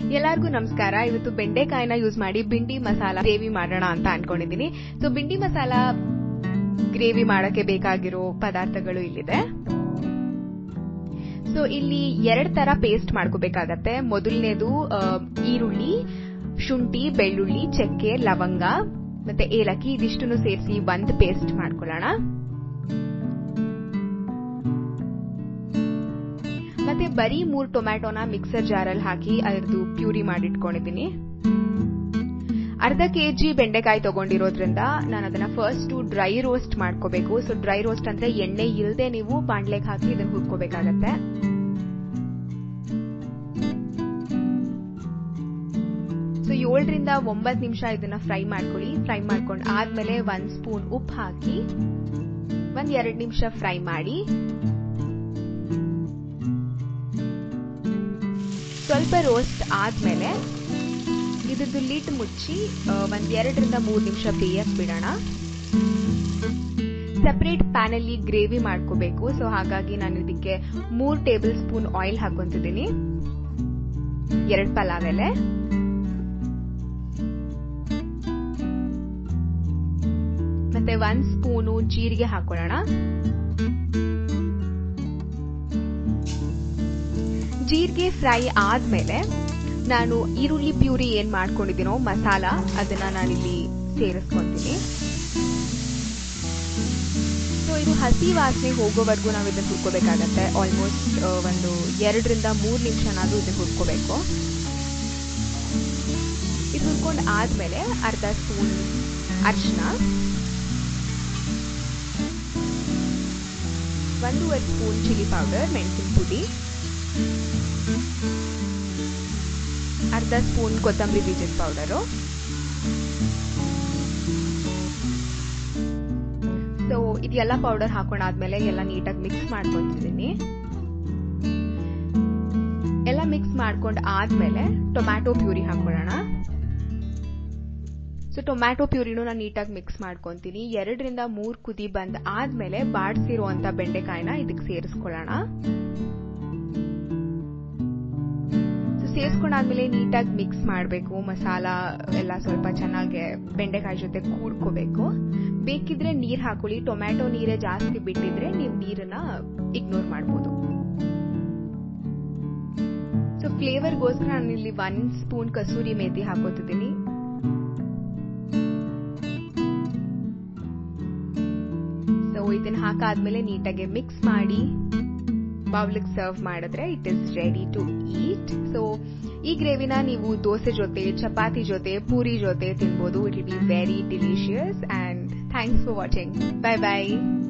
ಎಲ್ಲರಿಗೂ ನಮಸ್ಕಾರ ಇವತ್ತು ಬೆಂಡೆಕಾಯಿನ ಯೂಸ್ ಮಾಡಿ ಬಿಂಡಿ ಮಸಾಲ ಗ್ರೇವಿ ಮಾಡೋಣ ಅಂತ ಅನ್ಕೊಂಡಿದೀನಿ ಸೊ ಬಿಂಡಿ ಮಸಾಲ ಗ್ರೇವಿ ಮಾಡಕ್ಕೆ ಬೇಕಾಗಿರೋ ಪದಾರ್ಥಗಳು ಇಲ್ಲಿದೆ ಸೊ ಇಲ್ಲಿ ಎರಡ್ ತರ ಪೇಸ್ಟ್ ಮಾಡ್ಕೋಬೇಕಾಗತ್ತೆ ಮೊದಲನೇದು ಈರುಳ್ಳಿ ಶುಂಠಿ ಬೆಳ್ಳುಳ್ಳಿ ಚಕ್ಕೆ ಲವಂಗ ಮತ್ತೆ ಏಲಕ್ಕಿ ಇದಿಷ್ಟನ್ನು ಸೇರಿಸಿ ಒಂದ್ ಪೇಸ್ಟ್ ಮಾಡ್ಕೊಳ್ಳೋಣ ಮತ್ತೆ ಬರೀ ಮೂರ್ ಟೊಮ್ಯಾಟೊನ ಮಿಕ್ಸರ್ ಜಾರಲ್ಲಿ ಹಾಕಿ ಅದರದ್ದು ಪ್ಯೂರಿ ಮಾಡಿಟ್ಕೊಂಡಿದ್ದೀನಿ ಅರ್ಧ ಕೆಜಿ ಬೆಂಡೆಕಾಯಿ ತಗೊಂಡಿರೋದ್ರಿಂದ ನಾನು ಅದನ್ನ ಫಸ್ಟ್ ಡ್ರೈ ರೋಸ್ಟ್ ಮಾಡ್ಕೋಬೇಕು ಸೊ ಡ್ರೈ ರೋಸ್ಟ್ ಅಂದ್ರೆ ಎಣ್ಣೆ ಇಲ್ಲದೆ ನೀವು ಬಾಂಡ್ಲೆಗೆ ಹಾಕಿ ಇದನ್ನ ಹುರ್ಕೋಬೇಕಾಗತ್ತೆ ಸೊ ಏಳರಿಂದ ಒಂಬತ್ತು ನಿಮಿಷ ಇದನ್ನ ಫ್ರೈ ಮಾಡ್ಕೊಳ್ಳಿ ಫ್ರೈ ಮಾಡ್ಕೊಂಡು ಆದ್ಮೇಲೆ ಒಂದ್ ಸ್ಪೂನ್ ಉಪ್ಪು ಹಾಕಿ ಒಂದ್ ಎರಡ್ ನಿಮಿಷ ಫ್ರೈ ಮಾಡಿ ಸ್ವಲ್ಪ ರೋಸ್ಟ್ ಆದ್ಮೇಲೆ ಇದ್ರದ್ದು ಲಿಡ್ ಮುಚ್ಚಿ ಒಂದ್ ಎರಡರಿಂದ ಮೂರ್ ನಿಮಿಷ ಬೇಯಕ್ ಬಿಡೋಣ ಸೆಪರೇಟ್ ಪ್ಯಾನ್ ಅಲ್ಲಿ ಗ್ರೇವಿ ಮಾಡ್ಕೋಬೇಕು ಸೊ ಹಾಗಾಗಿ ನಾನು ಇದಕ್ಕೆ ಮೂರ್ ಟೇಬಲ್ ಸ್ಪೂನ್ ಆಯಿಲ್ ಹಾಕೊಂತಿದ್ದೀನಿ ಎರಡ್ ಪಲಾವ್ ಎಲೆ ಮತ್ತೆ ಒಂದ್ ಸ್ಪೂನು ಜೀರಿಗೆ ಹಾಕೊಳ್ಳೋಣ ಜೀರಿಗೆ ಫ್ರೈ ಆದ್ಮೇಲೆ ನಾನು ಈರುಳ್ಳಿ ಪ್ಯೂರಿ ಏನ್ ಮಾಡ್ಕೊಂಡಿದ್ದೀನೋ ಮಸಾಲ ಅದನ್ನ ನಾನಿಲ್ಲಿ ಸೇರಿಸ್ಕೊಂತೀನಿ ಸೊ ಇದು ಹಸಿ ವಾಸನೆ ಹೋಗೋವರೆಗೂ ನಾವು ಇದನ್ನ ಹುರ್ಕೋಬೇಕಾಗತ್ತೆ ಆಲ್ಮೋಸ್ಟ್ ಒಂದು ಎರಡರಿಂದ ಮೂರು ನಿಮಿಷನಾದ್ರೂ ಇದನ್ನ ಹುರ್ಕೋಬೇಕು ಇದು ಹುರ್ಕೊಂಡು ಆದ್ಮೇಲೆ ಅರ್ಧ ಸ್ಪೂನ್ ಅರಿಶಿನ ಒಂದೂವರೆ ಸ್ಪೂನ್ ಚಿಲ್ಲಿ ಪೌಡರ್ ಮೆಣಸಿನ ಪುಡಿ ಅರ್ಧ ಸ್ಪೂನ್ ಕೊತ್ತಂಬರಿ ಬೀಜದ ಪೌಡರು ಸೊ ಇದೆಲ್ಲ ಪೌಡರ್ ಹಾಕೊಂಡಾದ್ಮೇಲೆ ಎಲ್ಲ ನೀಟಾಗಿ ಮಿಕ್ಸ್ ಮಾಡ್ಕೊತಿದ್ದೀನಿ ಎಲ್ಲ ಮಿಕ್ಸ್ ಮಾಡ್ಕೊಂಡ್ ಆದ್ಮೇಲೆ ಟೊಮ್ಯಾಟೊ ಪ್ಯೂರಿ ಹಾಕೊಳ್ಳೋಣ ಸೊ ಟೊಮ್ಯಾಟೊ ಪ್ಯೂರಿನೂ ನಾನು ನೀಟಾಗಿ ಮಿಕ್ಸ್ ಮಾಡ್ಕೊಂತೀನಿ ಎರಡರಿಂದ ಮೂರ್ ಕುದಿ ಬಂದ್ ಆದ್ಮೇಲೆ ಬಾಡ್ಸಿರುವಂತ ಬೆಂಡೆಕಾಯಿನ ಇದಕ್ಕೆ ಸೇರಿಸ್ಕೊಳ್ಳೋಣ ಸೇರಿಸ್ಕೊಂಡಾದ್ಮೇಲೆ ನೀಟಾಗಿ ಮಿಕ್ಸ್ ಮಾಡಬೇಕು ಮಸಾಲ ಎಲ್ಲ ಸ್ವಲ್ಪ ಚೆನ್ನಾಗಿ ಬೆಂಡೆಕಾಯಿ ಜೊತೆ ಕೂಡ್ಕೋಬೇಕು ಬೇಕಿದ್ರೆ ನೀರ್ ಹಾಕೊಳ್ಳಿ ಟೊಮ್ಯಾಟೊ ನೀರೇ ಜಾಸ್ತಿ ಬಿಟ್ಟಿದ್ರೆ ನೀವು ನೀರನ್ನ ಇಗ್ನೋರ್ ಮಾಡ್ಬೋದು ಸೊ ಫ್ಲೇವರ್ಗೋಸ್ಕರ ನಾನು ಇಲ್ಲಿ ಒನ್ ಸ್ಪೂನ್ ಕಸೂರಿ ಮೇಥಿ ಹಾಕೋತಿದ್ದೀನಿ ಸೊ ಇದನ್ನ ಹಾಕಾದ್ಮೇಲೆ ನೀಟಾಗಿ ಮಿಕ್ಸ್ ಮಾಡಿ ಬೌಲ್ಗೆ ಸರ್ವ್ ಮಾಡಿದ್ರೆ it is ready to eat so ಈ ಗ್ರೇವಿನ ನೀವು ದೋಸೆ ಜೊತೆ ಚಪಾತಿ ಜೊತೆ ಪೂರಿ ಜೊತೆ ತಿನ್ಬೋದು it will be very delicious and thanks for watching bye by